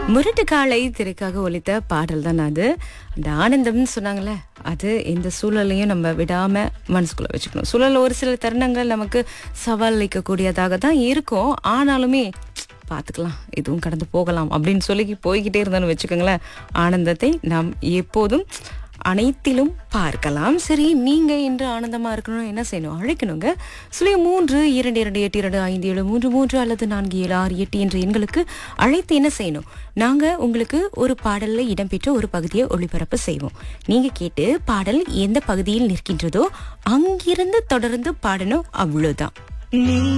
முரட்டு காலை திரைக்காக ஒலித்த பாடல் தான் அது அந்த ஆனந்தம்னு சொன்னாங்களே அது இந்த சூழலையும் நம்ம விடாம மனசுக்குள்ள வச்சுக்கணும் சூழல் ஒரு சில தருணங்கள் நமக்கு சவால் அளிக்கக்கூடியதாக தான் இருக்கும் ஆனாலுமே பார்த்துக்கலாம் இதுவும் கடந்து போகலாம் அப்படின்னு சொல்லி போய்கிட்டே இருந்தோம்னு வச்சுக்கோங்களேன் ஆனந்தத்தை நாம் எப்போதும் அனைத்திலும் பார்க்கலாம் சரி நீங்க இன்று ஆனந்தமா இருக்கணும் என்ன செய்யணும் அழைக்கணுங்க சுழிய மூன்று இரண்டு இரண்டு எட்டு இரண்டு ஐந்து ஏழு மூன்று மூன்று அல்லது நான்கு ஏழு ஆறு எட்டு என்ற எண்களுக்கு அழைத்து என்ன செய்யணும் நாங்க உங்களுக்கு ஒரு பாடல்ல இடம்பெற்ற ஒரு பகுதியை ஒளிபரப்பு செய்வோம் நீங்க கேட்டு பாடல் எந்த பகுதியில் நிற்கின்றதோ அங்கிருந்து தொடர்ந்து பாடணும் அவ்வளவுதான்